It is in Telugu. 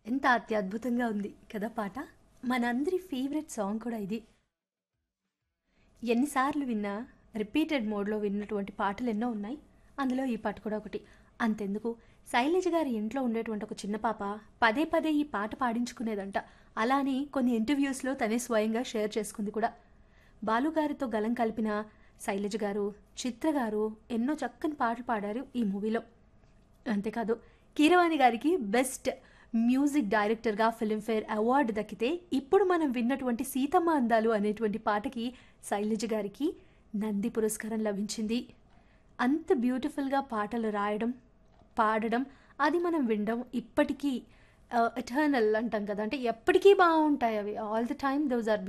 ఎంత అత్యద్భుతంగా ఉంది కదా పాట మనందరి ఫేవరెట్ సాంగ్ కూడా ఇది ఎన్నిసార్లు విన్నా రిపీటెడ్ మోడ్లో విన్నటువంటి పాటలు ఎన్నో ఉన్నాయి అందులో ఈ పాట కూడా ఒకటి అంతెందుకు శైలజ గారి ఇంట్లో ఉండేటువంటి ఒక చిన్న పాప పదే పదే ఈ పాట పాడించుకునేదంట అలానే కొన్ని ఇంటర్వ్యూస్లో తనే స్వయంగా షేర్ చేసుకుంది కూడా బాలుగారితో గలం కలిపిన శైలజ గారు చిత్ర గారు ఎన్నో చక్కని పాటలు పాడారు ఈ మూవీలో అంతేకాదు కీరవాణి గారికి బెస్ట్ మ్యూజిక్ డైరెక్టర్గా ఫిల్మ్ఫేర్ అవార్డు దక్కితే ఇప్పుడు మనం విన్నటువంటి సీతమ్మ అందాలు అనేటువంటి పాటకి శైలజ గారికి నంది పురస్కారం లభించింది అంత బ్యూటిఫుల్గా పాటలు రాయడం పాడడం అది మనం వినడం ఇప్పటికీ ఎటర్నల్ అంటాం కదా అంటే ఎప్పటికీ బాగుంటాయి అవి all the time those are